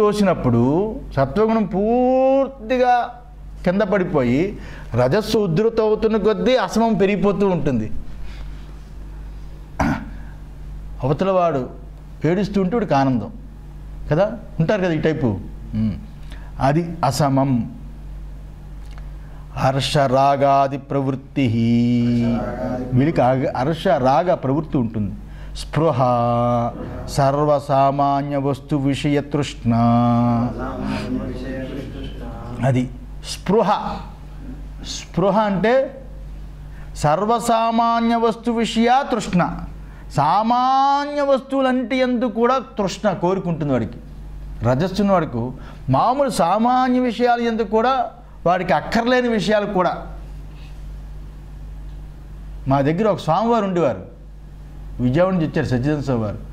తోసినప్పుడు సత్వగుణం పూర్తిగా కింద పడిపోయి రజస్సు ఉధృత అవుతున్న కొద్దీ అసమం పెరిగిపోతూ ఉంటుంది అవతల వాడు ఏడుస్తూ ఉంటే వాడికి ఆనందం కదా ఉంటారు కదా ఈ టైపు ఉమ్. అది అసమం హర్ష రాగాది ప్రవృత్తి వీడికి ఆగ- హర్ష రాగ ప్రవృత్తి ఉంటుంది స్పృహ సర్వసామాన్య వస్తు విషయ తృష్ణ అది స్పృహ స్పృహ అంటే సర్వసామాన్య వస్తు విషయ తృష్ణ సామాన్య వస్తువులంటి ఎందు కూడా తృష్ణ కోరుకుంటుంది వాడికి రజస్సున్న వాడికి మామూలు సామాన్య విషయాలు ఎందుకు కూడా వాడికి అక్కర్లేని విషయాలు కూడా మా దగ్గర ఒక స్వామివారు ఉండేవారు విజయవాడ నుంచి వచ్చారు సచ్చిదానంద స్వామి వారు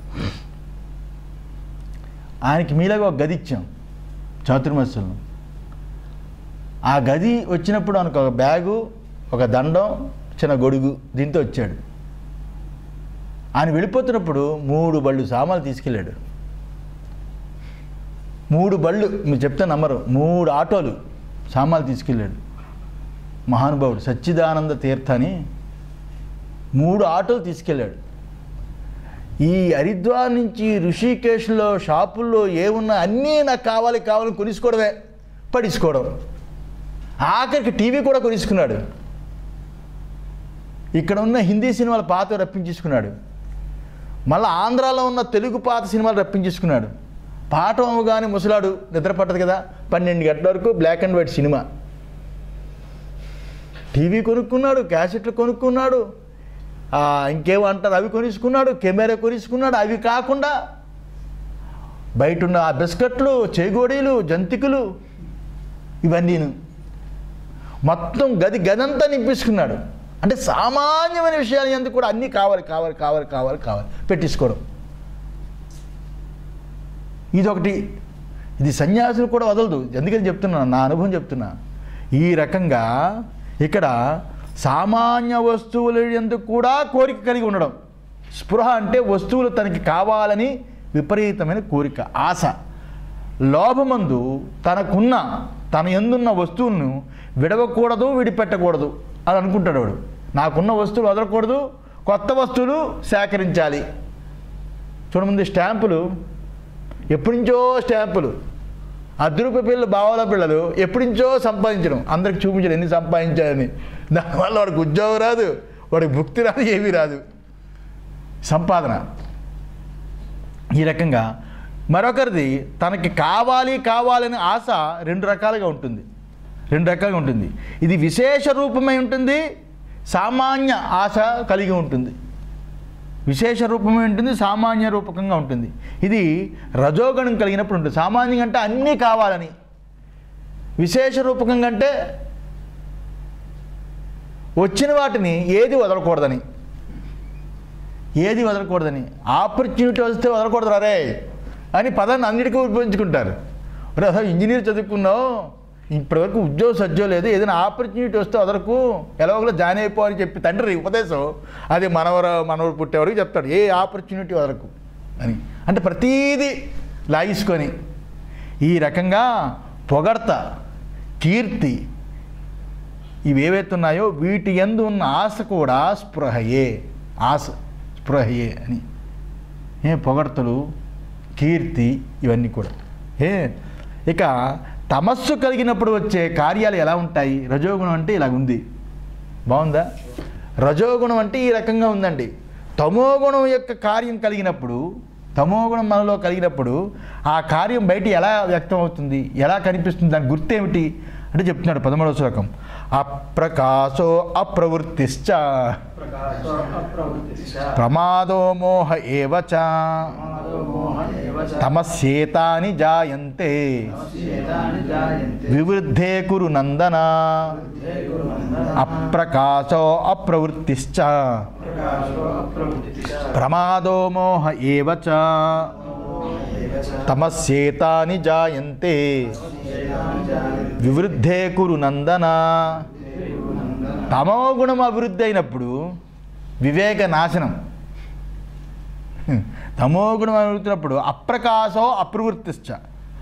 ఆయనకి మీలాగా ఒక గది ఇచ్చాం చాతుర్మస్యంలో ఆ గది వచ్చినప్పుడు ఆయనకు ఒక బ్యాగు ఒక దండం చిన్న గొడుగు దీంతో వచ్చాడు ఆయన వెళ్ళిపోతున్నప్పుడు మూడు బళ్ళు సామాన్లు తీసుకెళ్ళాడు మూడు బళ్ళు మీరు చెప్తే నమ్మరు మూడు ఆటోలు సామాన్లు తీసుకెళ్ళాడు మహానుభావుడు సచ్చిదానంద తీర్థ అని మూడు ఆటోలు తీసుకెళ్ళాడు ఈ హరిద్వార్ నుంచి ఋషికేశ్లో షాపుల్లో ఏమున్నా అన్నీ నాకు కావాలి కావాలని కొనిసుకోవడమే పడించుకోవడం ఆఖరికి టీవీ కూడా కొనిసుకున్నాడు ఇక్కడ ఉన్న హిందీ సినిమాలు పాత రప్పించేసుకున్నాడు మళ్ళీ ఆంధ్రాలో ఉన్న తెలుగు పాత సినిమాలు రప్పించేసుకున్నాడు పాట అవ్వగానే ముసలాడు నిద్ర పట్టదు కదా పన్నెండు గంటల వరకు black and white cinema TV కొనుక్కున్నాడు క్యాసెట్లు కొనుక్కున్నాడు ఆ, ఇంకేమో అంటారు అవి కొనిసుకున్నాడు కెమెరా కొనిసుకున్నాడు అవి కాకుండా బయట ఉన్న ఆ బిస్కెట్లు చేగోడీలు జంతికలు ఇవన్నీను మొత్తం గది గదంతా నింపేసుకున్నాడు అంటే సామాన్యమైన విషయాలు ఎందుకు కూడా అన్నీ కావాలి కావాలి కావాలి కావాలి కావాలి పెట్టించుకోవడం ఇదొకటి ఇది సన్యాసులు కూడా వదలదు ఎందుకని చెప్తున్నా నా అనుభవం చెప్తున్నా ఈ రకంగా ఇక్కడ సామాన్య వస్తువుల ఎందుకు కూడా కోరిక కలిగి ఉండడం స్పృహ అంటే వస్తువులు తనకి కావాలని విపరీతమైన కోరిక ఆశ లోభమందు తనకున్న తన ఎందున్న వస్తువులను విడవకూడదు విడిపెట్టకూడదు అని అనుకుంటాడు వాడు నాకున్న వస్తువులు వదలకూడదు కొత్త వస్తువులు సేకరించాలి చూడముందు స్టాంపులు ఎప్పటి నుంచో స్టాంపులు అర్ధ రూపాయ పిల్లలు బావాల పిల్లలు ఎప్పటి నుంచో సంపాదించడం అందరికి చూపించడం ఎన్ని సంపాదించాలని దానివల్ల వాడికి ఉద్యోగం రాదు వాడికి భుక్తి రాదు ఏమీ రాదు సంపాదన ఈ రకంగా మరొకరిది తనకి కావాలి కావాలని ఆశ రెండు రకాలుగా ఉంటుంది రెండు రకాలుగా ఉంటుంది ఇది విశేష రూపమై ఉంటుంది సామాన్య ఆశ కలిగి ఉంటుంది విశేష రూపమై ఉంటుంది సామాన్య రూపకంగా ఉంటుంది ఇది రజోగణం కలిగినప్పుడు ఉంటుంది సామాన్యంగా అంటే అన్నీ కావాలని విశేష రూపకంగా అంటే వచ్చిన వాటిని ఏది వదలకూడదని ఏది వదలకూడదని ఆపర్చునిటీ వస్తే వదలకూడదు రే అని పదాన్ని అన్నిటికీ ఉపయోగించుకుంటారు ఒరే అసలు ఇంజనీర్ చదువుకున్నావు ఇప్పటివరకు ఉద్యోగం సజ్జో లేదు ఏదైనా ఆపర్చునిటీ వస్తే వదలకు ఎలాగోలా జాయిన్ అయిపో అని చెప్పి తండ్రి ఉపదేశం అది మనవరు మనవరు పుట్టేవరకు చెప్తాడు ఏ ఆపర్చునిటీ వదలకు అని అంటే ప్రతీది లాగించుకొని ఈ రకంగా పొగడ్త కీర్తి ఇవి ఏవైతే ఉన్నాయో వీటి ఎందు ఉన్న ఆశ కూడా స్పృహయే ఆశ స్పృహయే అని ఏ పొగడ్తలు కీర్తి ఇవన్నీ కూడా ఏ ఇక తమస్సు కలిగినప్పుడు వచ్చే కార్యాలు ఎలా ఉంటాయి రజోగుణం అంటే ఇలా ఉంది బాగుందా రజోగుణం అంటే ఈ రకంగా ఉందండి తమోగుణం యొక్క కార్యం కలిగినప్పుడు తమోగుణం మనలో కలిగినప్పుడు ఆ కార్యం బయట ఎలా వ్యక్తం అవుతుంది ఎలా కనిపిస్తుంది దాని గుర్తేమిటి అంటే చెప్తున్నాడు పదమూడవ శ్లోకం అప్రకాశో అప్రవృత్తిశ్చ ప్రకాశో అప్రవృత్తిశ్చ ప్రమాదో మోహ ఏవ చ ప్రమాదో మోహ ఏవ చ తమస్యేతాని జాయంతే తమస్యేతాని జాయంతే వివృద్ధే కురు నందన బుద్ధే గురునందన అప్రకాశో అప్రవృత్తిశ్చ ప్రకాశో అప్రవృత్తిశ్చ ప్రమాదో మోహ ఏవ చ ఏవ చ తమస్యేతాని జాయంతే తమస్యేతాని జాయంతే వివృద్ధే కురు నందన గురునందన తమో గుణం అభివృద్ధి అయినప్పుడు వివేక నాశనం తమో గుణం అభివృద్ధినప్పుడు అప్రకాశో అప్రవృత్తిశ్చ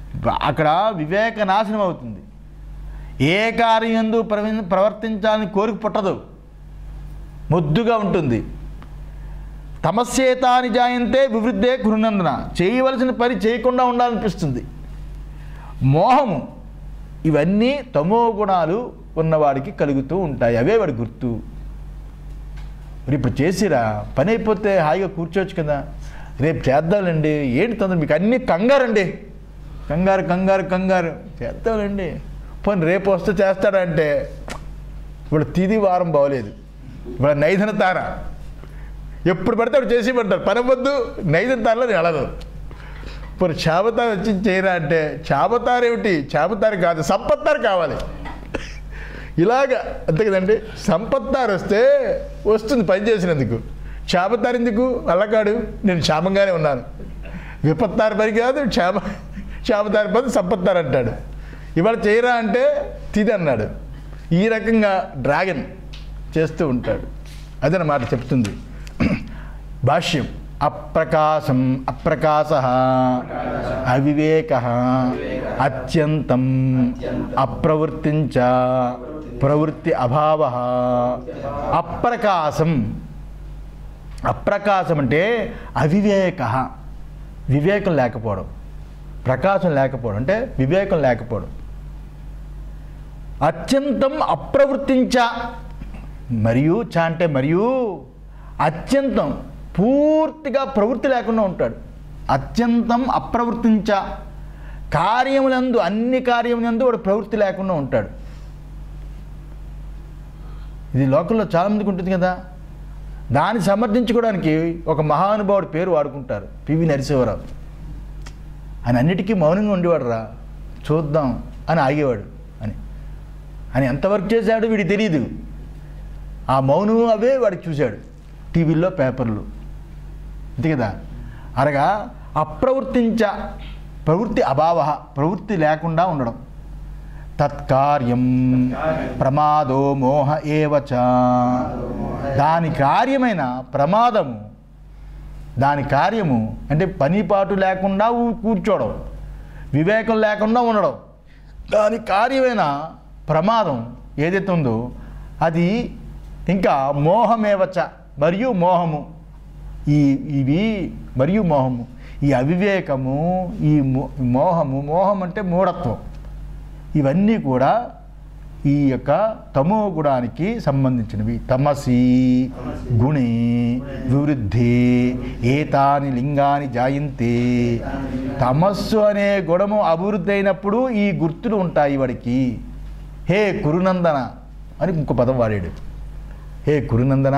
అక్కడ వివేక నాశనం అవుతుంది ఏ కార్యందు ప్రవి ప్రవర్తించాలని కోరిక పుట్టదు ముద్దుగా ఉంటుంది తమస్యేతాని జాయంతే వివృద్ధే కృనందన చేయవలసిన పని చేయకుండా ఉండాలనిపిస్తుంది మోహము ఇవన్నీ తమో గుణాలు ఉన్నవాడికి కలుగుతూ ఉంటాయి అవే వాడి గుర్తు మరి ఇప్పుడు చేసిరా పని అయిపోతే హాయిగా కూర్చోవచ్చు కదా రేపు చేద్దాంలేండి ఏంటి తొందర మీకు అన్నీ కంగారండి కంగారు కంగారు కంగారు చేద్దాంలేండి పోనీ రేపు వస్తే చేస్తాడంటే ఇప్పుడు తిది వారం బాగోలేదు ఇప్పుడు నైదన తార ఎప్పుడు పడితే అప్పుడు చేసి పడతారు పని వద్దు నైదన తారలో నేను అడదు ఇప్పుడు చాబతారు వచ్చి చేయరా అంటే చాబతారు ఏమిటి చాబతారు కాదు సంపత్తారు కావాలి ఇలాగ అంతే కదండి సంపత్తారు వస్తే వస్తుంది పని చేసినందుకు చాపత్తారు ఎందుకు అల్లకాడు నేను క్షామంగానే ఉన్నాను విపత్తారు పని కాదు క్షామ క్షామతారు పని సంపత్తారు అంటాడు ఇవాళ చేయరా అంటే తిది అన్నాడు ఈ రకంగా డ్రాగన్ చేస్తూ ఉంటాడు అదనమాట చెప్తుంది భాష్యం అప్రకాశం అప్రకాశ అవివేక అత్యంతం అప్రవృత్తించ ప్రవృత్తి అభావ అప్రకాశం అప్రకాశం అంటే అవివేక వివేకం లేకపోవడం ప్రకాశం లేకపోవడం అంటే వివేకం లేకపోవడం అత్యంతం అప్రవృత్తించ మరియు చ అంటే మరియు అత్యంతం పూర్తిగా ప్రవృత్తి లేకుండా ఉంటాడు అత్యంతం అప్రవృత్తించ కార్యములందు అన్ని కార్యములందు వాడు ప్రవృత్తి లేకుండా ఉంటాడు ఇది లోకంలో చాలామందికి ఉంటుంది కదా దాన్ని సమర్థించుకోవడానికి ఒక మహానుభావుడి పేరు వాడుకుంటారు పివి నరసింహరావు ఆయన అన్నిటికీ మౌనంగా ఉండేవాడు రా చూద్దాం అని ఆగేవాడు అని అని ఎంత వర్క్ చేశాడు వీడికి తెలియదు ఆ మౌనం అవే వాడికి చూశాడు టీవీల్లో పేపర్లు అంతే కదా అనగా అప్రవృత్తించ ప్రవృత్తి అభావ ప్రవృత్తి లేకుండా ఉండడం తత్కార్యం ప్రమాదో మోహ ఏవచ దాని కార్యమైన ప్రమాదము దాని కార్యము అంటే పనిపాటు లేకుండా ఊ- కూర్చోవడం వివేకం లేకుండా ఉండడం దాని కార్యమైన ప్రమాదం ఏదైతే ఉందో అది ఇంకా మోహమేవచ మరియు మోహము ఈ ఇవి మరియు మోహము ఈ అవివేకము ఈ మో- మోహము మోహం అంటే మూఢత్వం ఇవన్నీ కూడా ఈ యొక్క తమో గుణానికి సంబంధించినవి తమసి గుణి వివృద్ధి ఏతాని లింగాని జాయింతే తమస్సు అనే గుణము అభివృద్ధి అయినప్పుడు ఈ గుర్తులు ఉంటాయి వాడికి హే కురునందన అని ఇంకో పదం వాడాడు హే కురునందన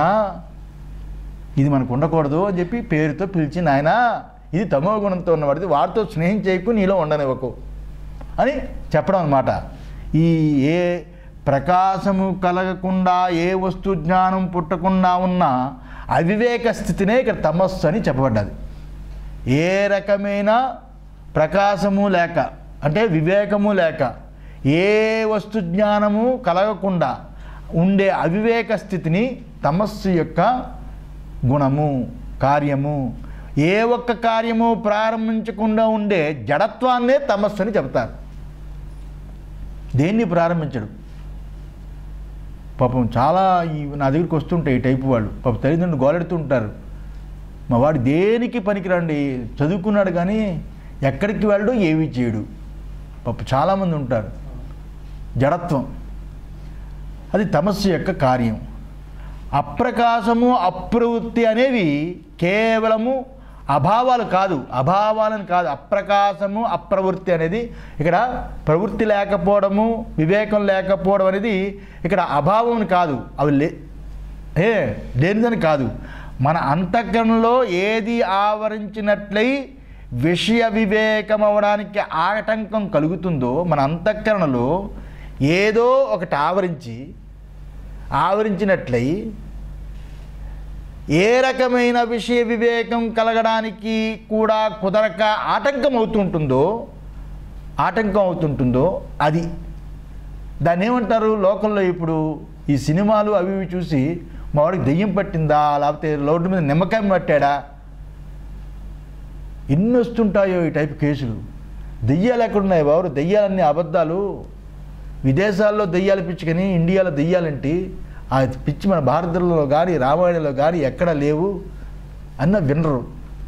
ఇది మనకు ఉండకూడదు అని చెప్పి పేరుతో పిలిచి నాయన ఇది తమో గుణంతో ఉన్నవాడిది వాడితో స్నేహం చేయకు నీలో ఉండనివ్వకు అని చెప్పడం అనమాట ఈ ఏ ప్రకాశము కలగకుండా ఏ వస్తు జ్ఞానం పుట్టకుండా ఉన్న అవివేక స్థితినే ఇక్కడ తమస్సు అని చెప్పబడ్డది ఏ రకమైన ప్రకాశము లేక అంటే వివేకము లేక ఏ వస్తు జ్ఞానము కలగకుండా ఉండే అవివేక స్థితిని తమస్సు యొక్క గుణము కార్యము ఏ ఒక్క కార్యము ప్రారంభించకుండా ఉండే జడత్వాన్నే తమస్సు అని చెప్తారు దేన్ని ప్రారంభించడు పాపం చాలా ఈ నా దగ్గరికి వస్తుంటాయి ఈ టైపు వాళ్ళు పాపం తల్లిదండ్రులు గోలెడుతూ ఉంటారు మా వాడు దేనికి పనికిరండి చదువుకున్నాడు కానీ ఎక్కడికి వెళ్ళడు ఏమీ చేయడు పాపం చాలామంది ఉంటారు జడత్వం అది తమస్సు యొక్క కార్యం అప్రకాశము అప్రవృత్తి అనేవి కేవలము అభావాలు కాదు అభావాలను కాదు అప్రకాశము అప్రవృత్తి అనేది ఇక్కడ ప్రవృత్తి లేకపోవడము వివేకం లేకపోవడం అనేది ఇక్కడ అభావం కాదు అవి లే ఏ లేనిదని కాదు మన అంతఃకరణలో ఏది ఆవరించినట్లయి విషయ వివేకం అవడానికి ఆటంకం కలుగుతుందో మన అంతఃకరణలో ఏదో ఒకటి ఆవరించి ఆవరించినట్లయి ఏ రకమైన విషయ వివేకం కలగడానికి కూడా కుదరక ఆటంకం అవుతుంటుందో ఆటంకం అవుతుంటుందో అది దాన్ని ఏమంటారు లోకల్లో ఇప్పుడు ఈ సినిమాలు అవి ఇవి చూసి మా వాడికి దెయ్యం పట్టిందా లేకపోతే రోడ్డు మీద నిమ్మకాయ పట్టాడా ఎన్ని వస్తుంటాయో ఈ టైప్ కేసులు దెయ్యాలు ఎక్కడున్నాయి బాబు దెయ్యాలన్నీ అబద్ధాలు విదేశాల్లో దెయ్యాలు పిచ్చుకొని ఇండియాలో దెయ్యాలేంటి ఆ పిచ్చి మన భారతంలో కానీ రామాయణంలో కానీ ఎక్కడా లేవు అన్న వినరు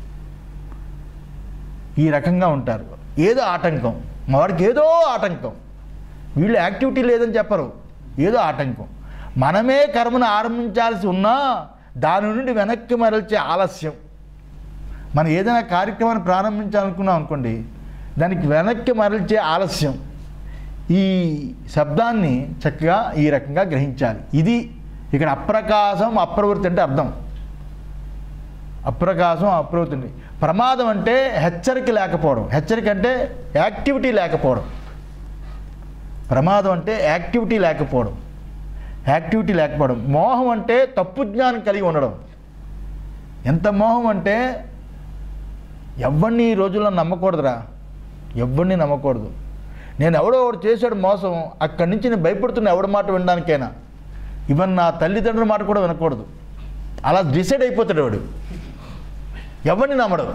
ఈ రకంగా ఉంటారు ఏదో ఆటంకం మా వాడికి ఏదో ఆటంకం వీళ్ళు యాక్టివిటీ లేదని చెప్పరు ఏదో ఆటంకం మనమే కర్మను ఆరంభించాల్సి ఉన్నా దాని నుండి వెనక్కి మరల్చే ఆలస్యం మనం ఏదైనా కార్యక్రమాన్ని ప్రారంభించాలనుకున్నాం అనుకోండి దానికి వెనక్కి మరల్చే ఆలస్యం ఈ శబ్దాన్ని చక్కగా ఈ రకంగా గ్రహించాలి ఇది ఇక్కడ అప్రకాశం అప్రవృత్తి అంటే అర్థం అప్రకాశం అప్రవృత్తి అంటే ప్రమాదం అంటే హెచ్చరిక లేకపోవడం హెచ్చరిక అంటే యాక్టివిటీ లేకపోవడం ప్రమాదం అంటే యాక్టివిటీ లేకపోవడం యాక్టివిటీ లేకపోవడం మోహం అంటే తప్పు జ్ఞానం కలిగి ఉండడం ఎంత మోహం అంటే ఎవరిని ఈ రోజుల్లో నమ్మకూడదురా ఎవరిని నమ్మకూడదు నేను ఎవడో ఒకడు చేశాడు మోసం అక్కడి నుంచి నేను భయపడుతున్నా ఎవడి మాట వినడానికైనా ఈవెన్ నా తల్లిదండ్రుల మాట కూడా వినకూడదు అలా డిసైడ్ అయిపోతాడు వాడు ఎవరిని నమ్మడు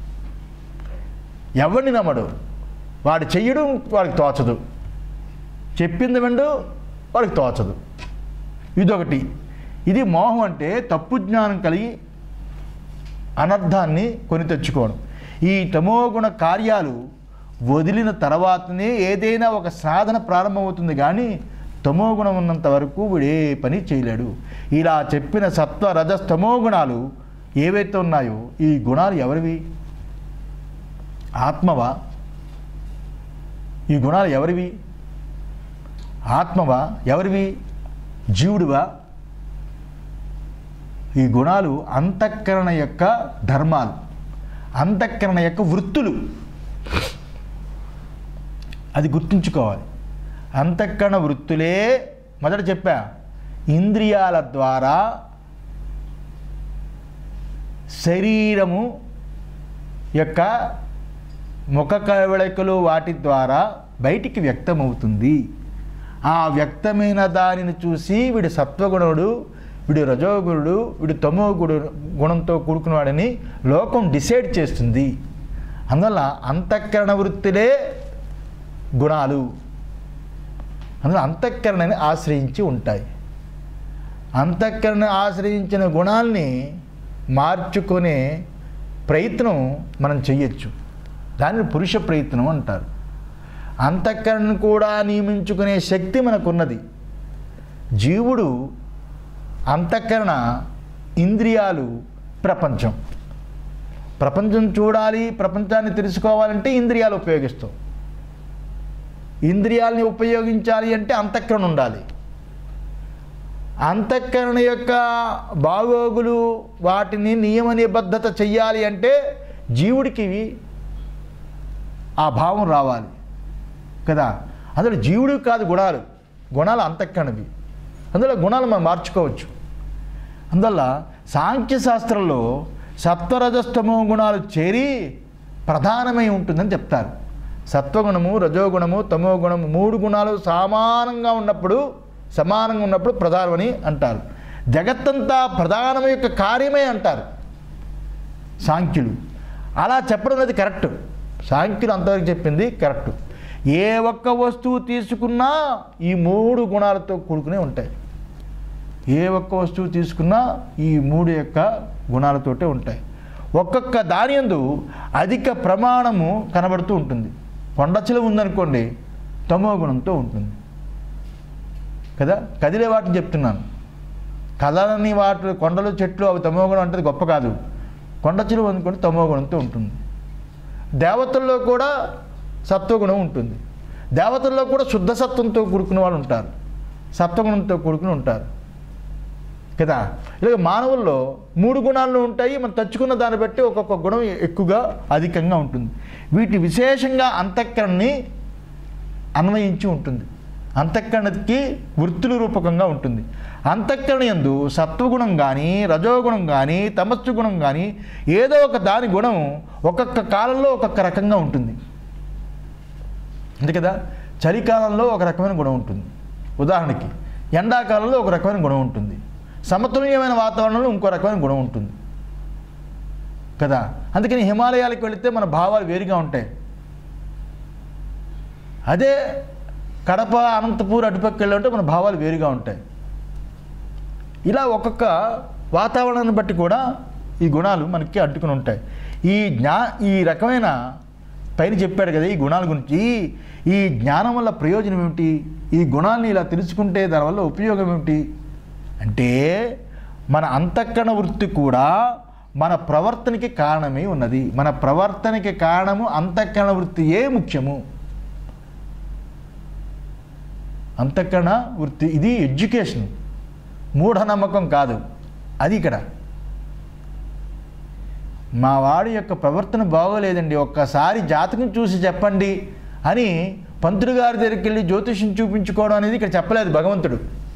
ఎవరిని నమ్మడు వాడు చెయ్యడం వాడికి తోచదు చెప్పింది విండు వాడికి తోచదు ఇదొకటి ఇది మోహం అంటే తప్పు జ్ఞానం కలిగి అనర్థాన్ని కొని తెచ్చుకోవడం ఈ తమోగుణ కార్యాలు వదిలిన తర్వాతనే ఏదైనా ఒక సాధన ప్రారంభమవుతుంది కానీ తమోగుణం ఉన్నంత వరకు వీడు ఏ పని చేయలేడు ఇలా చెప్పిన సత్వ రజస్ తమోగుణాలు ఏవైతే ఉన్నాయో ఈ గుణాలు ఎవరివి ఆత్మవా ఈ గుణాలు ఎవరివి ఆత్మవా ఎవరివి జీవుడివా ఈ గుణాలు అంతఃకరణ యొక్క ధర్మాలు అంతఃకరణ యొక్క వృత్తులు అది గుర్తుంచుకోవాలి అంతఃకరణ వృత్తులే మొదట చెప్పా ఇంద్రియాల ద్వారా శరీరము యొక్క ముఖ కవళికలు వాటి ద్వారా బయటికి వ్యక్తమవుతుంది ఆ వ్యక్తమైన దానిని చూసి వీడు సత్వగుణుడు వీడు రజోగుణుడు వీడు తమో గుడు గుణంతో కూడుకున్నాడని లోకం డిసైడ్ చేస్తుంది అందువల్ల అంతఃకరణ వృత్తులే గుణాలు అందులో అంతఃకరణని ఆశ్రయించి ఉంటాయి అంతఃకరణ ఆశ్రయించిన గుణాల్ని మార్చుకునే ప్రయత్నం మనం చెయ్యొచ్చు దాన్ని పురుష ప్రయత్నం అంటారు అంతఃకరణను కూడా నియమించుకునే శక్తి మనకున్నది జీవుడు అంతఃకరణ ఇంద్రియాలు ప్రపంచం ప్రపంచం చూడాలి ప్రపంచాన్ని తెలుసుకోవాలంటే ఇంద్రియాలు ఉపయోగిస్తాం ఇంద్రియాలని ఉపయోగించాలి అంటే అంతఃకరణ ఉండాలి అంతఃకరణ యొక్క బాగోగులు వాటిని నియమ నిబద్ధత చెయ్యాలి అంటే జీవుడికి ఆ భావం రావాలి కదా అందులో జీవుడు కాదు గుణాలు గుణాలు అంతఃకరణవి అందులో గుణాలు మనం మార్చుకోవచ్చు అందువల్ల సాంఖ్య శాస్త్రంలో సత్వరజస్తమో గుణాలు చేరి ప్రధానమై ఉంటుందని చెప్తారు సత్వగుణము రజోగుణము తమో గుణము మూడు గుణాలు సమానంగా ఉన్నప్పుడు సమానంగా ఉన్నప్పుడు ప్రధానమని అంటారు జగత్తంతా ప్రధానం యొక్క కార్యమే అంటారు సాంఖ్యులు అలా చెప్పడం అనేది కరెక్ట్ సాంఖ్యులు అంతవరకు చెప్పింది కరెక్ట్ ఏ ఒక్క వస్తువు తీసుకున్నా ఈ మూడు గుణాలతో కూడుకునే ఉంటాయి ఏ ఒక్క వస్తువు తీసుకున్నా ఈ మూడు యొక్క గుణాలతోటే ఉంటాయి ఒక్కొక్క దాని యందు అధిక ప్రమాణము కనబడుతూ ఉంటుంది కొండచిల ఉందనుకోండి తమో గుణంతో ఉంటుంది కదా కదిలే వాటిని చెప్తున్నాను కదలని వాటి కొండలు చెట్లు అవి తమో గుణం అంటే గొప్ప కాదు కొండ చిలువ అనుకోండి తమో గుణంతో ఉంటుంది దేవతల్లో కూడా సత్వగుణం ఉంటుంది దేవతల్లో కూడా శుద్ధ సత్వంతో కూడుకున్న వాళ్ళు ఉంటారు సత్వగుణంతో కూడుకుని ఉంటారు కదా ఇలాగ మానవుల్లో మూడు గుణాలు ఉంటాయి మనం తెచ్చుకున్న దాన్ని బట్టి ఒక్కొక్క గుణం ఎక్కువగా అధికంగా ఉంటుంది వీటి విశేషంగా అంతఃకరణని అన్వయించి ఉంటుంది అంతఃకరణకి వృత్తుల రూపకంగా ఉంటుంది అంతఃకరణ యందు సత్వగుణం కానీ రజోగుణం కానీ తమస్సు గుణం కానీ ఏదో ఒక దాని గుణం ఒక్కొక్క కాలంలో ఒక్కొక్క రకంగా ఉంటుంది అంతే కదా చలికాలంలో ఒక రకమైన గుణం ఉంటుంది ఉదాహరణకి ఎండాకాలంలో ఒక రకమైన గుణం ఉంటుంది సమతుల్యమైన వాతావరణంలో ఇంకో రకమైన గుణం ఉంటుంది కదా అందుకని హిమాలయాలకు వెళితే మన భావాలు వేరుగా ఉంటాయి అదే కడప అనంతపూర్ అటుపక్క వెళ్ళి మన భావాలు వేరుగా ఉంటాయి ఇలా ఒక్కొక్క వాతావరణాన్ని బట్టి కూడా ఈ గుణాలు మనకి అడ్డుకుని ఉంటాయి ఈ జ్ఞా ఈ రకమైన పైన చెప్పాడు కదా ఈ గుణాల గురించి ఈ జ్ఞానం వల్ల ప్రయోజనం ఏమిటి ఈ గుణాలని ఇలా తెలుసుకుంటే దానివల్ల ఉపయోగం ఏమిటి అంటే మన అంతఃకరణ వృత్తి కూడా మన ప్రవర్తనకి కారణమై ఉన్నది మన ప్రవర్తనకి కారణము అంతఃకరణ వృత్తియే ముఖ్యము అంతఃకరణ వృత్తి ఇది ఎడ్యుకేషన్ మూఢనమ్మకం కాదు అది ఇక్కడ మా వాడి యొక్క ప్రవర్తన బాగోలేదండి ఒక్కసారి జాతకం చూసి చెప్పండి అని పంతులు గారి దగ్గరికి వెళ్ళి జ్యోతిష్యం చూపించుకోవడం అనేది ఇక్కడ చెప్పలేదు భగవంతుడు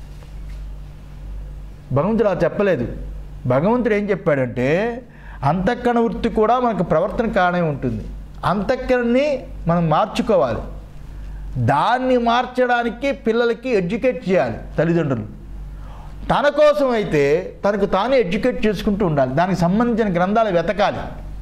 భగవంతుడు అలా చెప్పలేదు భగవంతుడు ఏం చెప్పాడంటే అంతఃకరణ వృత్తి కూడా మనకు ప్రవర్తన కారణమే ఉంటుంది అంతఃకరణని మనం మార్చుకోవాలి దాన్ని మార్చడానికి పిల్లలకి ఎడ్యుకేట్ చేయాలి తల్లిదండ్రులు తన కోసం అయితే తనకు తానే ఎడ్యుకేట్ చేసుకుంటూ ఉండాలి దానికి సంబంధించిన గ్రంథాలు వెతకాలి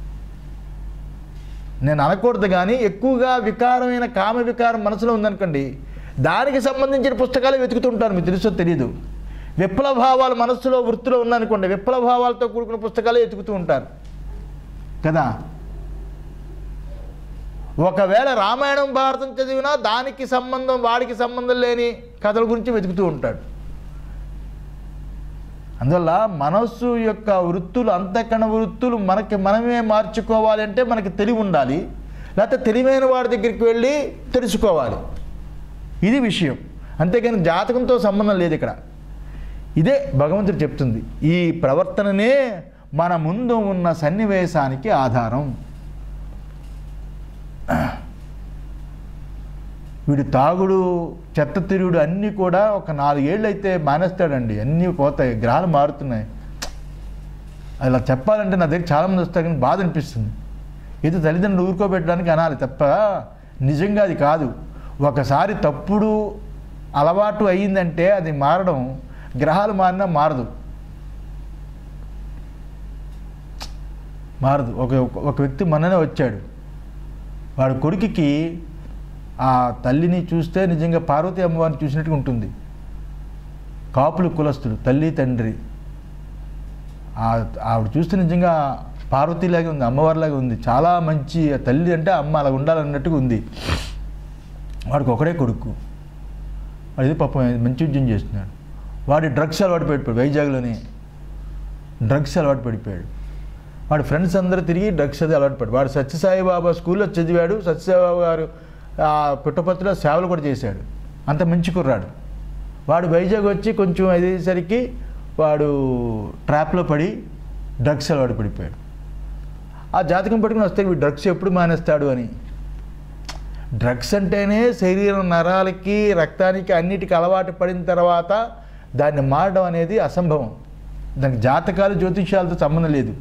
నేను అనకూడదు కానీ ఎక్కువగా వికారమైన కామ వికారం మనసులో ఉందనుకోండి దానికి సంబంధించిన పుస్తకాలు వెతుకుతుంటారు మీకు తెలుసో తెలియదు విప్లవ భావాలు మనస్సులో వృత్తిలో ఉందనుకోండి విప్లవ భావాలతో కూడుకున్న పుస్తకాలే వెతుకుతూ ఉంటారు కదా ఒకవేళ రామాయణం భారతం చదివినా దానికి సంబంధం వాడికి సంబంధం లేని కథల గురించి వెతుకుతూ ఉంటాడు అందువల్ల మనస్సు యొక్క వృత్తులు అంతఃకరణ వృత్తులు మనకి మనమే మార్చుకోవాలి అంటే మనకి తెలివి ఉండాలి లేకపోతే తెలివైన వాడి దగ్గరికి వెళ్ళి తెలుసుకోవాలి ఇది విషయం అంతేగాని జాతకంతో సంబంధం లేదు ఇక్కడ ఇదే భగవంతుడు చెప్తుంది ఈ ప్రవర్తననే మన ముందు ఉన్న సన్నివేశానికి ఆధారం వీడు తాగుడు చెత్త తిరుగుడు అన్నీ కూడా ఒక నాలుగేళ్ళు అయితే మానేస్తాడండి అన్నీ పోతాయి గ్రహాలు మారుతున్నాయి అలా చెప్పాలంటే నా దగ్గర చాలామంది వస్తారు కానీ బాధ అనిపిస్తుంది ఏదో తల్లిదండ్రులు ఊరుకోబెట్టడానికి అనాలి తప్ప నిజంగా అది కాదు ఒకసారి తప్పుడు అలవాటు అయ్యిందంటే అది మారడం గ్రహాలు మారినా మారదు మారదు ఒక ఒక వ్యక్తి మొన్ననే వచ్చాడు వాడి కొడుకుకి ఆ తల్లిని చూస్తే నిజంగా పార్వతీ అమ్మవారిని చూసినట్టుగా ఉంటుంది కాపులు కులస్తులు తల్లి తండ్రి ఆ- ఆవిడ చూస్తే నిజంగా పార్వతీలాగే ఉంది అమ్మవారిలాగా ఉంది చాలా మంచి ఆ తల్లి అంటే అమ్మ అలా ఉండాలన్నట్టుగా ఉంది వాడికి ఒకడే కొడుకు అది పాపం మంచి ఉద్యోగం చేస్తున్నాడు వాడి డ్రగ్స్ అలవాటు పడిపోయాడు వైజాగ్లోనే డ్రగ్స్ అలవాటు పడిపోయాడు వాడి ఫ్రెండ్స్ అందరూ తిరిగి డ్రగ్స్ అది అలవాటు పడి వాడు సత్యసాయి బాబా స్కూల్లో చదివాడు సత్యసాయి బాబా గారు ఆ పుట్టపర్తిలో సేవలు కూడా చేశాడు అంత మంచి కుర్రాడు వాడు వైజాగ్ వచ్చి కొంచెం అయ్యేసరికి వాడు ట్రాప్లో పడి డ్రగ్స్ అలవాటు పడిపోయాడు ఆ జాతకం పట్టుకుని వస్తే వీడు డ్రగ్స్ ఎప్పుడు మానేస్తాడు అని డ్రగ్స్ అంటేనే శరీరం నరాలకి రక్తానికి అన్నిటికీ అలవాటు పడిన తర్వాత దాన్ని మారడం అనేది అసంభవం దానికి జాతకాలు జ్యోతిష్యాలతో సంబంధం లేదు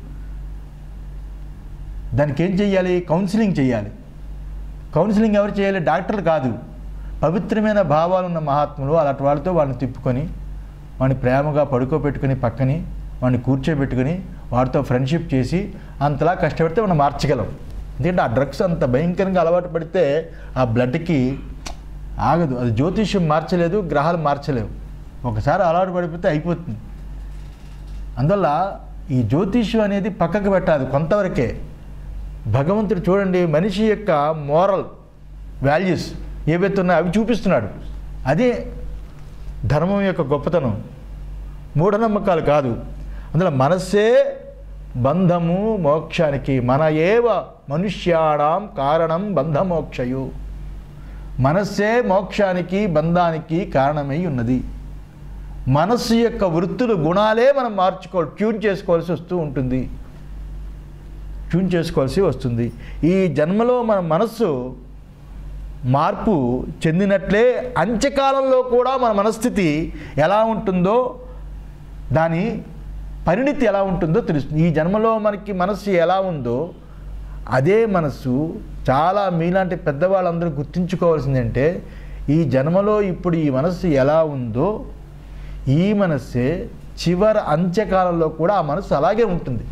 దానికి ఏం చేయాలి కౌన్సిలింగ్ చేయాలి కౌన్సిలింగ్ ఎవరు చేయాలి డాక్టర్లు కాదు పవిత్రమైన భావాలు ఉన్న మహాత్ములు అలాంటి వాళ్ళతో వాళ్ళని తిప్పుకొని వాడిని ప్రేమగా పడుకోబెట్టుకుని పక్కని వాడిని కూర్చోబెట్టుకుని వాడితో ఫ్రెండ్షిప్ చేసి అంతలా కష్టపడితే మనం మార్చగలం ఎందుకంటే ఆ డ్రగ్స్ అంత భయంకరంగా అలవాటు పడితే ఆ బ్లడ్కి ఆగదు అది జ్యోతిష్యం మార్చలేదు గ్రహాలు మార్చలేవు ఒకసారి అలవాటు పడిపోతే అయిపోతుంది అందువల్ల ఈ జ్యోతిష్యం అనేది పక్కకు పెట్టాలి కొంతవరకే భగవంతుడు చూడండి మనిషి యొక్క మోరల్ వాల్యూస్ ఏవైతే ఉన్నాయో అవి చూపిస్తున్నాడు అదే ధర్మం యొక్క గొప్పతనం మూఢనమ్మకాలు కాదు అందులో మనస్సే బంధము మోక్షానికి మన ఏవ మనుష్యాణం కారణం బంధమోక్షయు మనస్సే మోక్షానికి బంధానికి కారణమై ఉన్నది మనస్సు యొక్క వృత్తులు గుణాలే మనం మార్చుకో ట్యూన్ చేసుకోవాల్సి వస్తూ ఉంటుంది ట్యూన్ చేసుకోవాల్సి వస్తుంది ఈ జన్మలో మన మనస్సు మార్పు చెందినట్లే అంత్యకాలంలో కూడా మన మనస్థితి ఎలా ఉంటుందో దాని పరిణితి ఎలా ఉంటుందో తెలుస్తుంది ఈ జన్మలో మనకి మనస్సు ఎలా ఉందో అదే మనస్సు చాలా మీలాంటి పెద్దవాళ్ళందరూ గుర్తుంచుకోవాల్సిందంటే ఈ జన్మలో ఇప్పుడు ఈ మనస్సు ఎలా ఉందో ఈ మనస్సే చివరి అంత్యకాలంలో కూడా ఆ మనస్సు అలాగే ఉంటుంది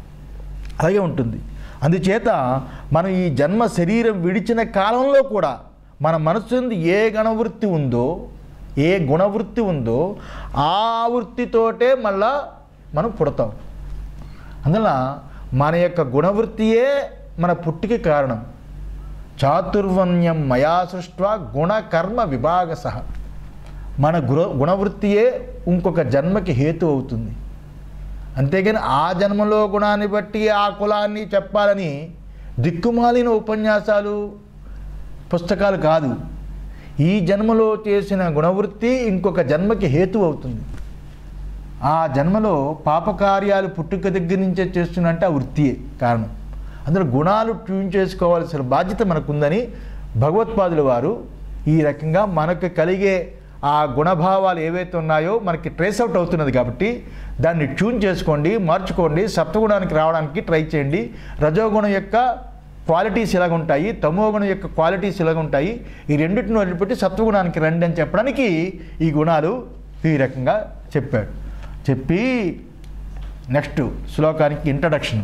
అలాగే ఉంటుంది అందుచేత మనం ఈ జన్మ శరీరం విడిచిన కాలంలో కూడా మన మనస్సు యందు ఏ గణవృత్తి ఉందో ఏ గుణవృత్తి ఉందో ఆ వృత్తితోటే మళ్ళా మనం పుడతాం అందువల్ల మన యొక్క గుణవృత్తియే మన పుట్టికి కారణం చాతుర్వన్యం మయా సృష్ట గుణకర్మ విభాగ సహ మన గుణ గుణవృత్తియే ఇంకొక జన్మకి హేతు అవుతుంది అంతేగాని ఆ జన్మలో గుణాన్ని బట్టి ఆ కులాన్ని చెప్పాలని దిక్కుమాలిన ఉపన్యాసాలు పుస్తకాలు కాదు ఈ జన్మలో చేసిన గుణవృత్తి ఇంకొక జన్మకి హేతు అవుతుంది ఆ జన్మలో పాపకార్యాలు పుట్టుక దగ్గర నుంచే చేస్తున్నంటే ఆ వృత్తియే కారణం అందులో గుణాలు ట్యూన్ చేసుకోవాల్సిన బాధ్యత మనకుందని భగవత్పాదుల వారు ఈ రకంగా మనకు కలిగే ఆ గుణభావాలు ఏవైతే ఉన్నాయో మనకి ట్రేస్ అవుట్ అవుతున్నది కాబట్టి దాన్ని ట్యూన్ చేసుకోండి మార్చుకోండి సప్తగుణానికి రావడానికి ట్రై చేయండి రజోగుణం యొక్క క్వాలిటీస్ ఇలాగ ఉంటాయి తమోగుణం యొక్క క్వాలిటీస్ ఇలాగ ఉంటాయి ఈ రెండింటిని వదిలిపెట్టి సత్వగుణానికి రండి అని చెప్పడానికి ఈ గుణాలు ఈ రకంగా చెప్పాడు చెప్పి నెక్స్ట్ శ్లోకానికి ఇంట్రడక్షన్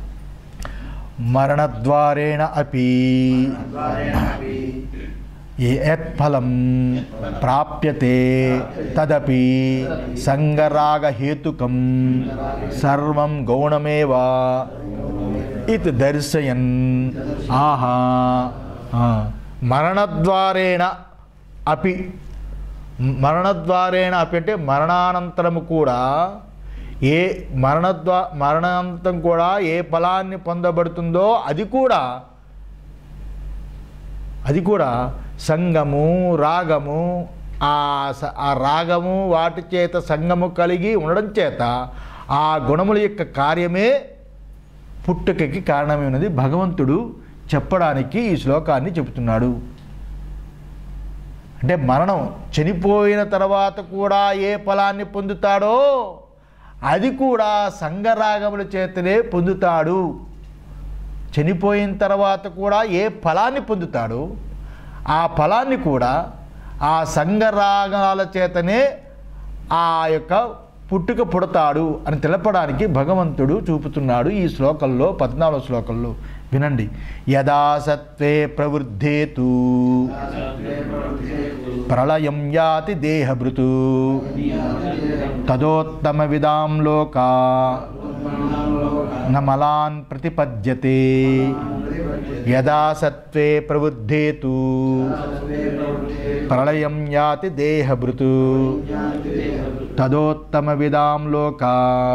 మరణద్వారేణ అపి ద్వారేణాపి యత్ఫలం ప్రాప్యతే తదపి సంగరాగహేతుకం సర్వం గౌణమేవా ఇది దర్శయన్ ఆహా ఆ, మరణద్వారేణ అపి మరణద్వారేణ అపి అంటే మరణానంతరము కూడా ఏ మరణద్వా మరణాంతం కూడా ఏ ఫలాన్ని పొందబడుతుందో అది కూడా అది కూడా సంగము రాగము ఆ స- ఆ రాగము వాటి చేత సంగము కలిగి ఉండడం చేత ఆ గుణముల యొక్క కార్యమే పుట్టుకకి కారణమైనది భగవంతుడు చెప్పడానికి ఈ శ్లోకాన్ని చెబుతున్నాడు అంటే మరణం చనిపోయిన తర్వాత కూడా ఏ ఫలాన్ని పొందుతాడో అది కూడా సంగరాగముల చేతనే పొందుతాడు చనిపోయిన తర్వాత కూడా ఏ ఫలాన్ని పొందుతాడో ఆ ఫలాన్ని కూడా ఆ సంగరాగాల చేతనే ఆ యొక్క పుట్టుక పుడతాడు అని తెలపడానికి భగవంతుడు చూపుతున్నాడు ఈ శ్లోకంలో పద్నాలుగు శ్లోకంలో వినండి యదా సత్వే ప్రవృద్ధేతు ప్రళయం యాతి దేహభృతు తదోత్తమ విదాం లోకా నమలాన్ ప్రతిపద్యతే యదా సత్వే ప్రవృద్ధేతు ప్రళయం యాతి దేహభృతు తదోత్తమ విదాం లోకా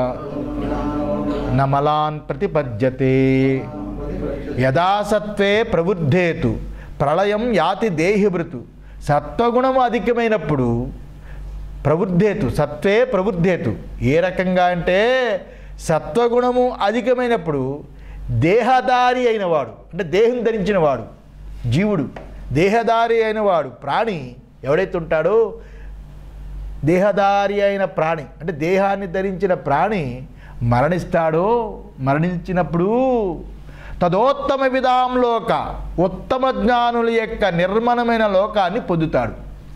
నమలాన్ ప్రతిపద్యతే యదా సత్వే ప్రవృద్ధేతు ప్రళయం యాతి దేహిభృతు సత్వగుణము అధికమైనప్పుడు ప్రవృద్ధేతు సత్వే ప్రవృద్ధేతు ఏ రకంగా అంటే సత్వగుణము అధికమైనప్పుడు దేహదారి అయినవాడు అంటే దేహం ధరించిన వాడు జీవుడు దేహదారి అయినవాడు ప్రాణి ఎవడైతే ఉంటాడో దేహదారి అయిన ప్రాణి అంటే దేహాన్ని ధరించిన ప్రాణి మరణిస్తాడో మరణించినప్పుడు తదోత్తమ విధాం లోక ఉత్తమ జ్ఞానుల యొక్క నిర్మలమైన లోకాన్ని పొందుతాడు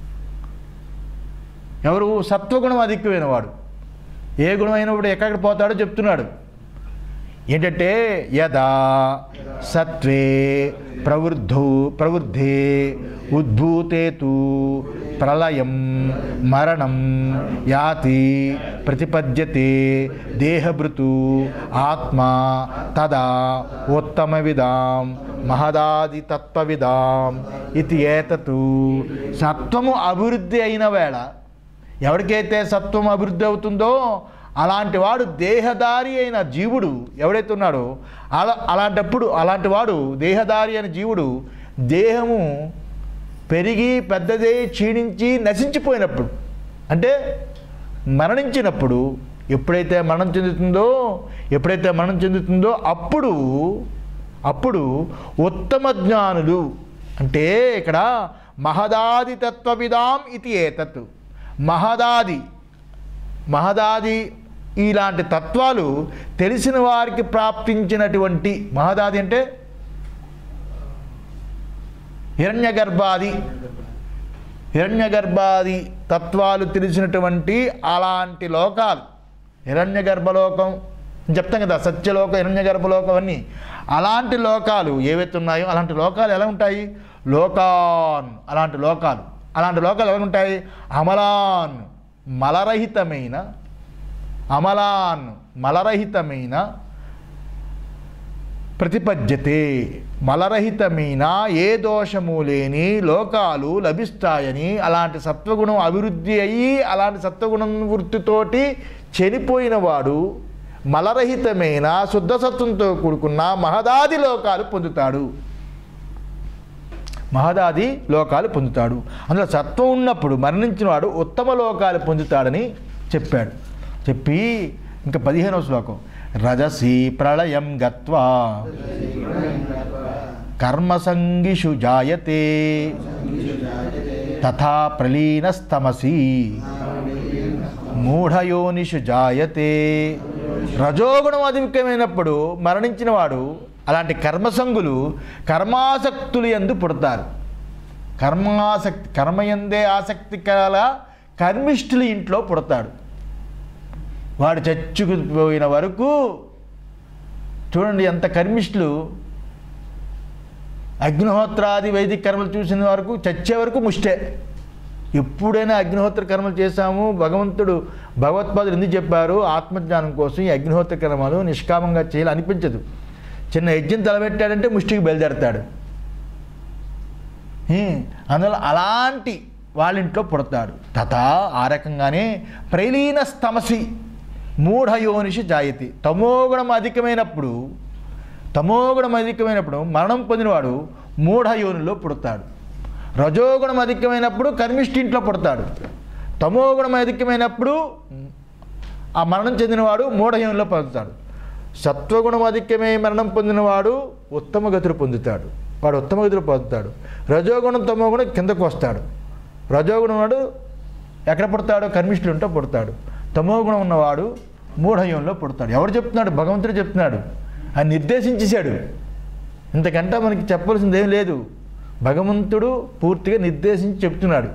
ఎవరు సత్వగుణం అధికమైన వాడు ఏ గుణం అయినప్పుడు ఎక్కడికి పోతాడో చెప్తున్నాడు ఏంటంటే యదా సత్వే ప్రవృద్ధౌ ప్రవృద్ధే ఉద్భూతేతు ప్రళయం మరణం యాతి ప్రతిపద్యతే దేహభృతు ఆత్మ తదా ఉత్తమ విదాం మహదాది తత్వవిదాం ఇది ఏతతు సత్వము అభివృద్ధి అయిన వేళ ఎవరికైతే సత్వం అభివృద్ధి అవుతుందో అలాంటి వాడు దేహదారి అయిన జీవుడు ఎవడైతే ఉన్నాడో అలా అలాంటప్పుడు అలాంటి వాడు దేహదారి అయిన జీవుడు దేహము పెరిగి పెద్దదై క్షీణించి నశించిపోయినప్పుడు అంటే మరణించినప్పుడు ఎప్పుడైతే మరణం చెందుతుందో ఎప్పుడైతే మరణం చెందుతుందో అప్పుడు అప్పుడు ఉత్తమ జ్ఞానులు అంటే ఇక్కడ మహదాది తత్వవిదాం ఇది ఏతత్ మహదాది మహదాది ఇలాంటి తత్వాలు తెలిసిన వారికి ప్రాప్తించినటువంటి మహదాది అంటే హిరణ్య గర్భాది హిరణ్య గర్భాది తత్వాలు తెలిసినటువంటి అలాంటి లోకాలు హిరణ్య గర్భలోకం నేను చెప్తాం కదా సత్యలోకం హిరణ్య గర్భలోకం అన్నీ అలాంటి లోకాలు ఏవైతే ఉన్నాయో అలాంటి లోకాలు ఎలా ఉంటాయి లోకాన్ అలాంటి లోకాలు అలాంటి లోకాలు ఎలా ఉంటాయి అమలాన్ మలరహితమైన అమలాన్ మలరహితమైన ప్రతిపద్యతే మలరహితమైన ఏ దోషము లేని లోకాలు లభిస్తాయని అలాంటి సత్వగుణం అభివృద్ధి అయ్యి అలాంటి సత్వగుణం వృత్తితోటి చనిపోయిన వాడు మలరహితమైన శుద్ధ సత్వంతో కూడుకున్న మహదాది లోకాలు పొందుతాడు మహదాది లోకాలు పొందుతాడు అందులో సత్వం ఉన్నప్పుడు మరణించిన వాడు ఉత్తమ లోకాలు పొందుతాడని చెప్పాడు చెప్పి ఇంకా పదిహేనవ శ్లోకం రజసి ప్రళయం గత్వా కర్మసంగిషు జాయతే తథా ప్రలీనస్తమసి మూఢయోనిషు జాయతే రజోగుణం అధికమైనప్పుడు మరణించిన వాడు అలాంటి కర్మసంగులు కర్మాసక్తులు ఎందు పుడతారు కర్మాసక్తి కర్మయందే ఆసక్తి కల కర్మిష్ఠుల ఇంట్లో పుడతాడు వాడు చచ్చుకుపోయిన వరకు చూడండి ఎంత కర్మిష్ఠులు అగ్నిహోత్రాది వైదిక కర్మలు చూసిన వరకు చచ్చే వరకు ముష్టే ఎప్పుడైనా అగ్నిహోత్ర కర్మలు చేశాము భగవంతుడు భగవత్పాదులు ఎందుకు చెప్పారు ఆత్మజ్ఞానం కోసం ఈ అగ్నిహోత్ర కర్మలు నిష్కామంగా చేయాలి అనిపించదు చిన్న యజ్ఞం తలబెట్టాడంటే ముష్టికి బయలుదేరతాడు ఏ, అందువల్ల అలాంటి వాళ్ళ ఇంట్లో పుడతాడు తథా ఆ రకంగానే ప్రలీన స్తమసి మూఢయోనిషి జాయతి తమోగుణం అధికమైనప్పుడు తమోగుణం అధికమైనప్పుడు మరణం పొందినవాడు మూఢయోనిలో పుడతాడు రజోగుణం అధికమైనప్పుడు కర్మిష్ఠింట్లో పుడతాడు తమోగుణం అధికమైనప్పుడు ఆ మరణం చెందినవాడు మూఢయోనిలో పొందుతాడు సత్వగుణం అధికమై మరణం పొందినవాడు ఉత్తమ గతులు పొందుతాడు వాడు ఉత్తమ గతులు పొందుతాడు రజోగుణం తమోగుణం కిందకు వస్తాడు రజోగుణం వాడు ఎక్కడ పుడతాడు కర్మిష్ఠులు ఉంటే పుడతాడు తమోగుణం ఉన్నవాడు మూఢయంలో పుడతాడు ఎవరు చెప్తున్నాడు భగవంతుడు చెప్తున్నాడు ఆయన నిర్దేశించేశాడు ఇంతకంటే మనకి చెప్పవలసింది ఏం లేదు భగవంతుడు పూర్తిగా నిర్దేశించి చెప్తున్నాడు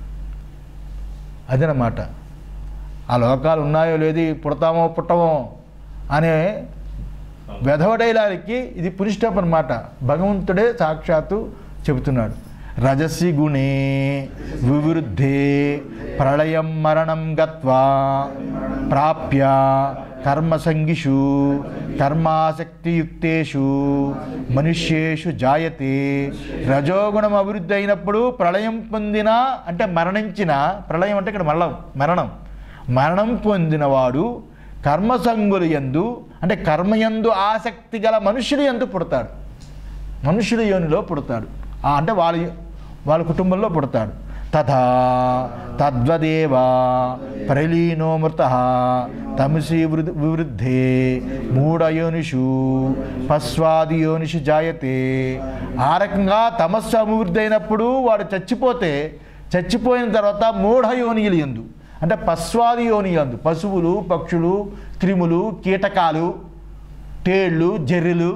అదనమాట ఆ లోకాలు ఉన్నాయో లేదు పుడతామో పుట్టమో అనే వెధవడైలానికి ఇది పునిష్టప్ అన్నమాట భగవంతుడే సాక్షాత్తు చెబుతున్నాడు రజసి గుణే వివృద్ధే ప్రళయం మరణం గత్వా ప్రాప్య కర్మసంగిషు కర్మాసక్తియుక్తేషు మనుష్యేషు జాయతే రజోగుణం అభివృద్ధి అయినప్పుడు ప్రళయం పొందిన అంటే మరణించిన ప్రళయం అంటే ఇక్కడ మరణం మరణం మరణం పొందినవాడు కర్మసంగులు ఎందు అంటే కర్మయందు ఆసక్తి గల మనుషులు ఎందు పుడతాడు మనుషుల యోనిలో పుడతాడు ఆ అంటే వాళ్ళ వాళ్ళ కుటుంబంలో పుడతాడు తథా తద్వదేవా ప్రలీనో మృత తమసి వృ- వివృద్ధే మూఢయోనిషు పశ్వాదియోనిషు జాయతే ఆ రకంగా తమస్సు అభివృద్ధి అయినప్పుడు వాడు చచ్చిపోతే చచ్చిపోయిన తర్వాత మూఢయోనియులు ఎందు అంటే పశ్వాది యోని యందు పశువులు పక్షులు క్రిములు కీటకాలు తేళ్ళు జర్రెలు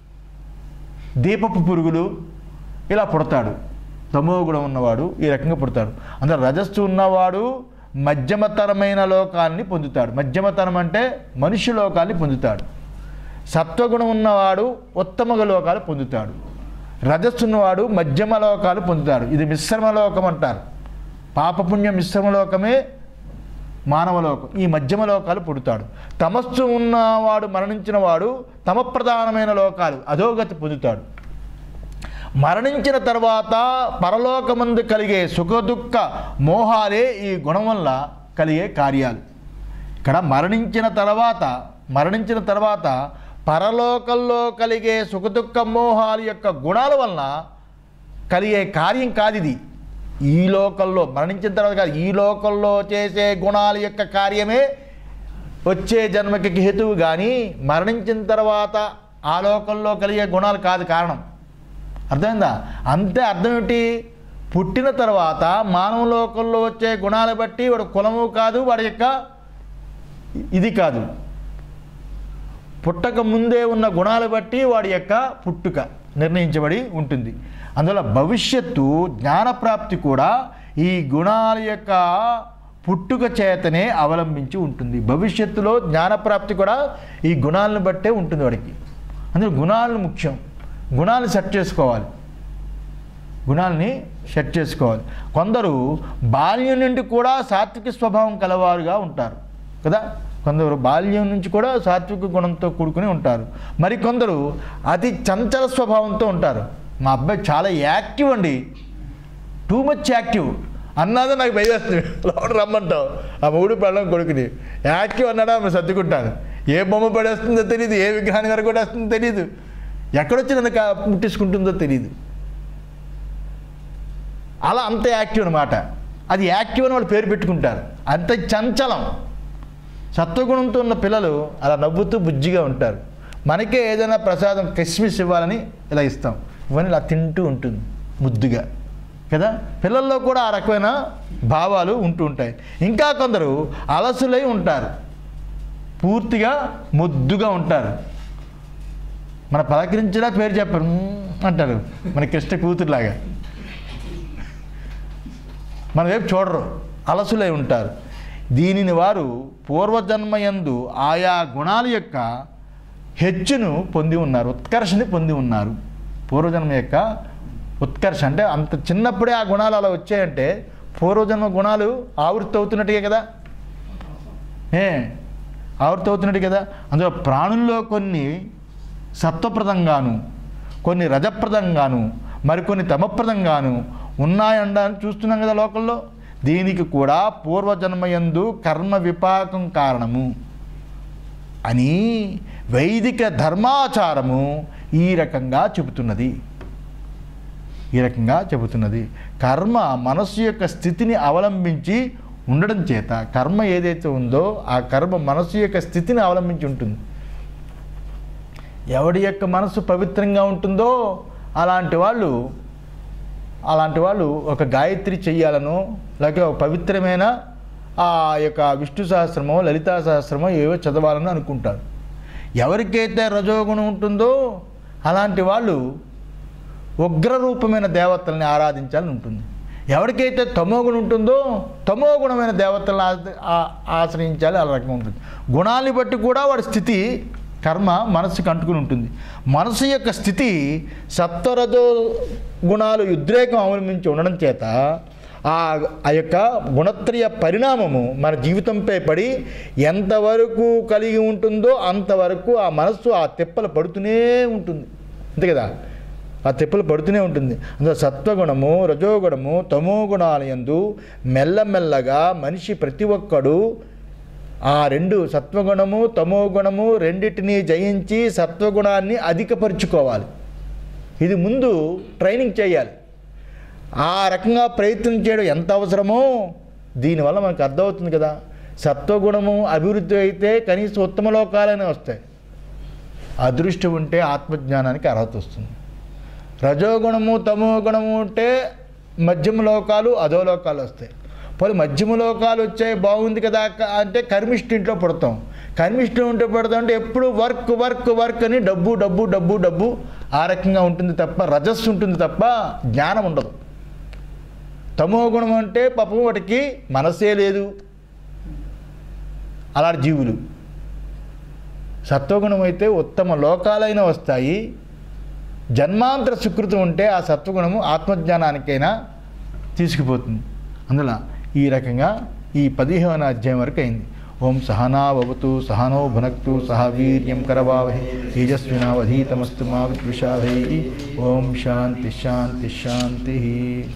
దీపపు పురుగులు ఇలా పుడతాడు తమో గుణం ఉన్నవాడు ఈ రకంగా పుడతాడు అందులో రజస్సు ఉన్నవాడు మధ్యమతరమైన లోకాన్ని పొందుతాడు మధ్యమతరం అంటే మనుష్య లోకాన్ని పొందుతాడు సత్వగుణం ఉన్నవాడు ఉత్తమ లోకాలు పొందుతాడు రజస్సు ఉన్నవాడు మధ్యమ లోకాలు పొందుతాడు ఇది మిశ్రమ లోకం అంటారు పాపపుణ్య మిశ్రమ లోకమే మానవలోకం ఈ మధ్యమ లోకాలు పుడతాడు తమస్సు ఉన్నవాడు మరణించిన వాడు తమ ప్రధానమైన లోకాలు అధోగతి పొందుతాడు మరణించిన తర్వాత పరలోకమందు కలిగే సుఖదుఖ మోహాలే ఈ గుణం వల్ల కలిగే కార్యాలు ఇక్కడ మరణించిన తర్వాత మరణించిన తర్వాత పరలోకంలో కలిగే సుఖదుఖ మోహాల యొక్క గుణాల వలన కలిగే కార్యం కాదు ఇది ఈ లోకంలో మరణించిన తర్వాత కాదు ఈ లోకంలో చేసే గుణాల యొక్క కార్యమే వచ్చే జన్మకి హేతువు కానీ మరణించిన తర్వాత ఆ లోకంలో కలిగే గుణాలు కాదు కారణం అర్థమైందా అంతే అర్థం ఏమిటి పుట్టిన తర్వాత మానవ లోకంలో వచ్చే గుణాలు బట్టి వాడు కులము కాదు వాడి యొక్క ఇది కాదు పుట్టక ముందే ఉన్న గుణాలు బట్టి వాడి యొక్క పుట్టుక నిర్ణయించబడి ఉంటుంది అందువల్ల భవిష్యత్తు జ్ఞానప్రాప్తి కూడా ఈ గుణాల యొక్క పుట్టుక చేతనే అవలంబించి ఉంటుంది భవిష్యత్తులో జ్ఞానప్రాప్తి కూడా ఈ గుణాలను బట్టే ఉంటుంది వాడికి అందులో గుణాలను ముఖ్యం గుణాలు సెట్ చేసుకోవాలి గుణాలని సెట్ చేసుకోవాలి కొందరు బాల్యం నుండి కూడా సాత్విక స్వభావం కలవారుగా ఉంటారు కదా కొందరు బాల్యం నుంచి కూడా సాత్విక గుణంతో కూడుకుని ఉంటారు మరి కొందరు అతి చంచల స్వభావంతో ఉంటారు మా అబ్బాయి చాలా యాక్టివ్ అండి టూ మచ్ యాక్టివ్ అన్నదే నాకు భయం వేస్తుంది లోపల రమ్మంటావు ఆ మూడు పళ్ళం కొడుకుని యాక్టివ్ అన్నాడా ఆమె సర్దుకుంటాను ఏ బొమ్మ పడేస్తుందో తెలియదు ఏ విగ్రహాన్ని వరకు వస్తుందో తెలియదు ఎక్కడొచ్చి నన్ను కా- ముట్టించుకుంటుందో తెలియదు అలా అంత యాక్టివ్ అనమాట అది యాక్టివ్ అని వాళ్ళు పేరు పెట్టుకుంటారు అంత చంచలం సత్వగుణంతో ఉన్న పిల్లలు అలా నవ్వుతూ బుజ్జిగా ఉంటారు మనకే ఏదైనా ప్రసాదం కిస్మిస్ ఇవ్వాలని ఇలా ఇస్తాం ఇవన్నీ ఇలా తింటూ ఉంటుంది ముద్దుగా కదా పిల్లల్లో కూడా ఆ రకమైన భావాలు ఉంటూ ఉంటాయి ఇంకా కొందరు అలసులై ఉంటారు పూర్తిగా ముద్దుగా ఉంటారు మన పలకరించినా పేరు చెప్పరు "మ్మ్" అంటారు మన కృష్ణ కూతురులాగా మన వైపు చూడరు అలసులై ఉంటారు దీనిని వారు పూర్వజన్మయందు ఆయా గుణాల యొక్క హెచ్చును పొంది ఉన్నారు ఉత్కర్షని పొంది ఉన్నారు పూర్వజన్మ యొక్క ఉత్కర్ష అంటే అంత చిన్నప్పుడే ఆ గుణాలు అలా వచ్చాయంటే పూర్వజన్మ గుణాలు ఆవృత్తి అవుతున్నట్టుగా కదా ఏ ఆవృత్తి అవుతున్నట్టు కదా అందులో ప్రాణుల్లో కొన్ని సత్వప్రదంగాను కొన్ని రజప్రదంగాను మరికొన్ని తమప్రదంగాను ఉన్నాయండాన్ని చూస్తున్నాం కదా లోకల్లో దీనికి కూడా పూర్వజన్మయందు కర్మ విపాకం కారణము అని వైదిక ధర్మాచారము ఈ రకంగా చెబుతున్నది ఈ రకంగా చెబుతున్నది కర్మ మనస్సు యొక్క స్థితిని అవలంబించి ఉండడం చేత కర్మ ఏదైతే ఉందో ఆ కర్మ మనస్సు యొక్క స్థితిని అవలంబించి ఉంటుంది ఎవడి యొక్క మనసు పవిత్రంగా ఉంటుందో అలాంటి వాళ్ళు అలాంటి వాళ్ళు ఒక గాయత్రి చెయ్యాలనో లేక ఒక పవిత్రమైన ఆ యొక్క విష్ణు సహస్రమో లలితా సహస్రమో ఏవో చదవాలని అనుకుంటారు ఎవరికైతే రజోగుణం ఉంటుందో అలాంటి వాళ్ళు ఉగ్రరూపమైన దేవతల్ని ఆరాధించాలని ఉంటుంది ఎవరికైతే తమోగుణం ఉంటుందో తమోగుణమైన దేవతలను ఆ- ఆ- ఆశ్రయించాలి అలా రకంగా ఉంటుంది గుణాన్ని బట్టి కూడా వాడి స్థితి కర్మ మనసుకు అంటుకుని ఉంటుంది మనసు యొక్క స్థితి సత్వరజో గుణాలు ఉద్రేకం అవలంబించి ఉండడం చేత ఆ ఆ యొక్క గుణత్రయ పరిణామము మన జీవితంపై పడి ఎంతవరకు కలిగి ఉంటుందో అంతవరకు ఆ మనస్సు ఆ తిప్పలు పడుతూనే ఉంటుంది అంతే కదా ఆ తిప్పలు పడుతూనే ఉంటుంది అందులో సత్వగుణము రజోగుణము తమో గుణాలయందు మెల్లమెల్లగా మనిషి ప్రతి ఒక్కడు ఆ రెండు సత్వగుణము తమో గుణము రెండింటినీ జయించి సత్వగుణాన్ని అధికపరుచుకోవాలి ఇది ముందు ట్రైనింగ్ చేయాలి ఆ రకంగా ప్రయత్నం చేయడం ఎంత అవసరమో దీనివల్ల మనకు అర్థమవుతుంది కదా సత్వగుణము అభివృద్ధి అయితే కనీసం ఉత్తమ లోకాలనే వస్తాయి అదృష్టం ఉంటే ఆత్మజ్ఞానానికి అర్హత వస్తుంది రజోగుణము తమో గుణము ఉంటే మధ్యమ లోకాలు అధో లోకాలు వస్తాయి పోనీ మధ్యమ లోకాలు వచ్చాయి బాగుంది కదా అక్క అంటే కర్మిష్టి ఇంట్లో పుడతాం కర్మిష్టి ఉంటే పుడతాం అంటే ఎప్పుడు వర్క్ వర్క్ వర్క్ అని డబ్బు డబ్బు డబ్బు డబ్బు ఆ రకంగా ఉంటుంది తప్ప రజస్సు ఉంటుంది తప్ప జ్ఞానం ఉండదు తమో గుణం అంటే పాపం వాటికి మనసే లేదు అలాంటి జీవులు సత్వగుణం అయితే ఉత్తమ లోకాలైన వస్తాయి జన్మాంతర సుకృతం ఉంటే ఆ సత్వగుణము ఆత్మజ్ఞానానికైనా తీసుకుపోతుంది అందులో ఈ రకంగా ఈ పదిహేను అధ్యాయం వరకు అయింది ఓం సహనావతు సహనో భునక్తు సహ వీర్యం కరవావహి తేజస్వినావధీతమస్తు మా విద్విషాభై ఓం శాంతి శాంతి శాంతి